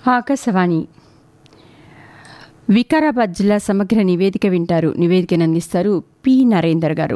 ఆకాశవాణి వికారాబాద్ జిల్లా సమగ్ర నివేదిక వింటారు నివేదికను అందిస్తారు పి నరేందర్ గారు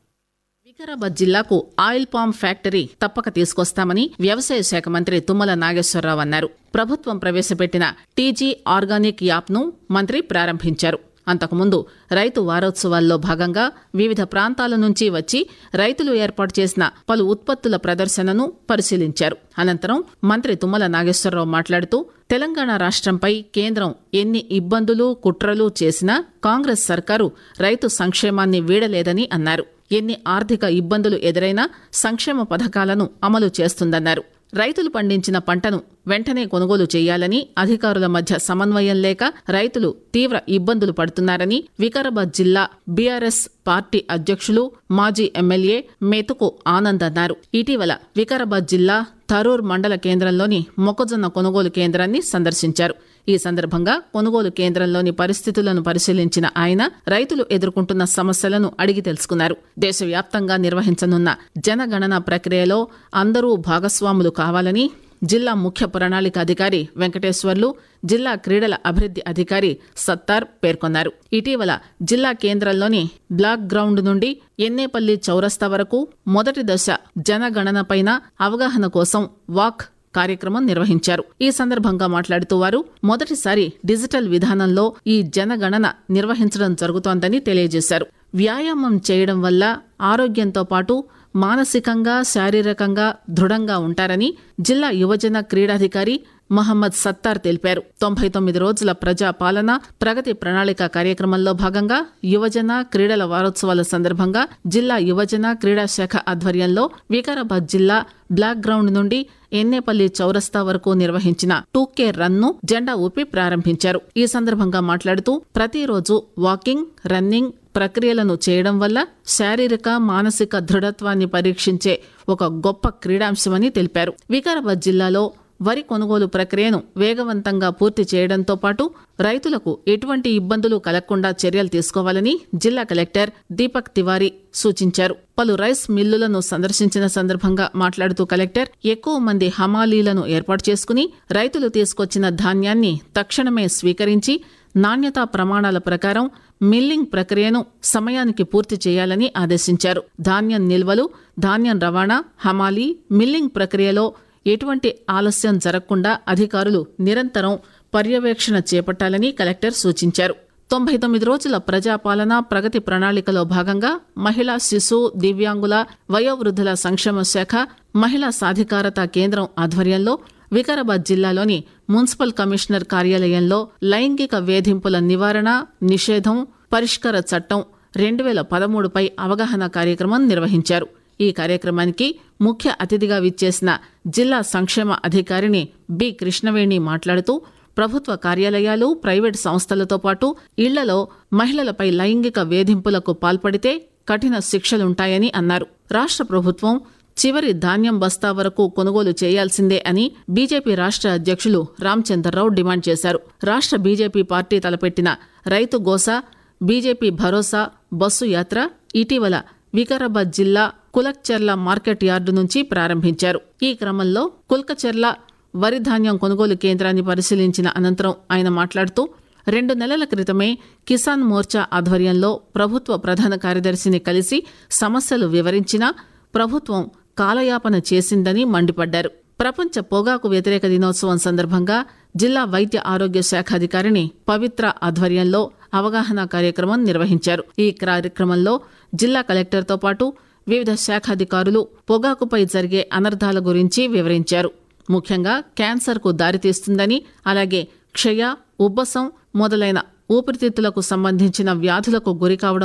వికారాబాద్ జిల్లాకు ఆయిల్ పామ్ ఫ్యాక్టరీ తప్పక తీసుకొస్తామని వ్యవసాయ శాఖ మంత్రి తుమ్మల నాగేశ్వరరావు అన్నారు ప్రభుత్వం ప్రవేశపెట్టిన టీజీ ఆర్గానిక్ యాప్ను మంత్రి ప్రారంభించారు అంతకుముందు రైతు వారోత్సవాల్లో భాగంగా వివిధ ప్రాంతాల నుంచి వచ్చి రైతులు ఏర్పాటు చేసిన పలు ఉత్పత్తుల ప్రదర్శనను పరిశీలించారు అనంతరం మంత్రి తుమ్మల నాగేశ్వరరావు మాట్లాడుతూ తెలంగాణ రాష్ట్రంపై కేంద్రం ఎన్ని ఇబ్బందులు కుట్రలు చేసినా కాంగ్రెస్ సర్కారు రైతు సంక్షేమాన్ని వీడలేదని అన్నారు ఎన్ని ఆర్థిక ఇబ్బందులు ఎదురైనా సంక్షేమ పథకాలను అమలు చేస్తుందన్నారు రైతులు పండించిన పంటను వెంటనే కొనుగోలు చేయాలని అధికారుల మధ్య సమన్వయం లేక రైతులు తీవ్ర ఇబ్బందులు పడుతున్నారని వికారాబాద్ జిల్లా బీఆర్ఎస్ పార్టీ అధ్యక్షులు మాజీ ఎమ్మెల్యే మెతుకు ఆనంద్ అన్నారు ఇటీవల వికారాబాద్ జిల్లా థరూర్ మండల కేంద్రంలోని మొక్కజొన్న కొనుగోలు కేంద్రాన్ని సందర్శించారు ఈ సందర్భంగా కొనుగోలు కేంద్రంలోని పరిస్థితులను పరిశీలించిన ఆయన రైతులు ఎదుర్కొంటున్న సమస్యలను అడిగి తెలుసుకున్నారు దేశవ్యాప్తంగా నిర్వహించనున్న జనగణన ప్రక్రియలో అందరూ భాగస్వాములు కావాలని జిల్లా ముఖ్య ప్రణాళిక అధికారి వెంకటేశ్వర్లు జిల్లా క్రీడల అభివృద్ది అధికారి సత్తార్ పేర్కొన్నారు ఇటీవల జిల్లా కేంద్రంలోని బ్లాక్ గ్రౌండ్ నుండి ఎన్నేపల్లి చౌరస్తా వరకు మొదటి దశ జనగణనపైన అవగాహన కోసం వాక్ కార్యక్రమం నిర్వహించారు ఈ సందర్భంగా మాట్లాడుతూ వారు మొదటిసారి డిజిటల్ విధానంలో ఈ జనగణన నిర్వహించడం జరుగుతోందని తెలియజేశారు వ్యాయామం చేయడం వల్ల ఆరోగ్యంతో పాటు మానసికంగా శారీరకంగా దృఢంగా ఉంటారని జిల్లా యువజన క్రీడాధికారి మహమ్మద్ సత్తార్ తెలిపారు తొంభై తొమ్మిది రోజుల ప్రజా పాలన ప్రగతి ప్రణాళిక కార్యక్రమంలో భాగంగా యువజన క్రీడల వారోత్సవాల సందర్భంగా జిల్లా యువజన క్రీడా శాఖ ఆధ్వర్యంలో వికారాబాద్ జిల్లా బ్లాక్ గ్రౌండ్ నుండి ఎన్నేపల్లి చౌరస్తా వరకు నిర్వహించిన టూకే రన్ ను జెండా ఊపి ప్రారంభించారు ఈ సందర్భంగా మాట్లాడుతూ ప్రతిరోజు వాకింగ్ రన్నింగ్ ప్రక్రియలను చేయడం వల్ల శారీరక మానసిక దృఢత్వాన్ని పరీక్షించే ఒక గొప్ప క్రీడాంశమని తెలిపారు వికారాబాద్ జిల్లాలో వరి కొనుగోలు ప్రక్రియను వేగవంతంగా పూర్తి చేయడంతో పాటు రైతులకు ఎటువంటి ఇబ్బందులు కలగకుండా చర్యలు తీసుకోవాలని జిల్లా కలెక్టర్ దీపక్ తివారీ సూచించారు పలు రైస్ మిల్లులను సందర్శించిన సందర్భంగా మాట్లాడుతూ కలెక్టర్ ఎక్కువ మంది హమాలీలను ఏర్పాటు చేసుకుని రైతులు తీసుకొచ్చిన ధాన్యాన్ని తక్షణమే స్వీకరించి నాణ్యతా ప్రమాణాల ప్రకారం మిల్లింగ్ ప్రక్రియను సమయానికి పూర్తి చేయాలని ఆదేశించారు ధాన్యం నిల్వలు ధాన్యం రవాణా హమాలీ మిల్లింగ్ ప్రక్రియలో ఎటువంటి ఆలస్యం జరగకుండా అధికారులు నిరంతరం పర్యవేక్షణ చేపట్టాలని కలెక్టర్ సూచించారు తొంభై తొమ్మిది రోజుల ప్రజాపాలన ప్రగతి ప్రణాళికలో భాగంగా మహిళా శిశు దివ్యాంగుల వయోవృద్ధుల సంక్షేమ శాఖ మహిళా సాధికారత కేంద్రం ఆధ్వర్యంలో వికారాబాద్ జిల్లాలోని మున్సిపల్ కమిషనర్ కార్యాలయంలో లైంగిక వేధింపుల నివారణ నిషేధం పరిష్కార చట్టం రెండు వేల పదమూడుపై అవగాహన కార్యక్రమం నిర్వహించారు ఈ కార్యక్రమానికి ముఖ్య అతిథిగా విచ్చేసిన జిల్లా సంక్షేమ అధికారిని బి కృష్ణవేణి మాట్లాడుతూ ప్రభుత్వ కార్యాలయాలు ప్రైవేట్ సంస్థలతో పాటు ఇళ్లలో మహిళలపై లైంగిక వేధింపులకు పాల్పడితే కఠిన శిక్షలుంటాయని అన్నారు రాష్ట్ర ప్రభుత్వం చివరి ధాన్యం బస్తా వరకు కొనుగోలు చేయాల్సిందే అని బీజేపీ రాష్ట్ర అధ్యక్షులు రామచంద్రరావు డిమాండ్ చేశారు రాష్ట్ర బీజేపీ పార్టీ తలపెట్టిన రైతు గోసా బీజేపీ భరోసా బస్సు యాత్ర ఇటీవల వికారాబాద్ జిల్లా కులక్చెర్ల మార్కెట్ యార్డు నుంచి ప్రారంభించారు ఈ క్రమంలో కుల్కచెర్ల వరి ధాన్యం కొనుగోలు కేంద్రాన్ని పరిశీలించిన అనంతరం ఆయన మాట్లాడుతూ రెండు నెలల క్రితమే కిసాన్ మోర్చా ఆధ్వర్యంలో ప్రభుత్వ ప్రధాన కార్యదర్శిని కలిసి సమస్యలు వివరించినా ప్రభుత్వం కాలయాపన చేసిందని మండిపడ్డారు ప్రపంచ పొగాకు వ్యతిరేక దినోత్సవం సందర్భంగా జిల్లా వైద్య ఆరోగ్య శాఖ అధికారిని పవిత్ర ఆధ్వర్యంలో అవగాహన కార్యక్రమం నిర్వహించారు ఈ కార్యక్రమంలో జిల్లా కలెక్టర్తో పాటు వివిధ శాఖాధికారులు పొగాకుపై జరిగే అనర్థాల గురించి వివరించారు ముఖ్యంగా క్యాన్సర్కు దారితీస్తుందని అలాగే క్షయ ఉబ్బసం మొదలైన ఊపిరితిత్తులకు సంబంధించిన వ్యాధులకు గురికావడం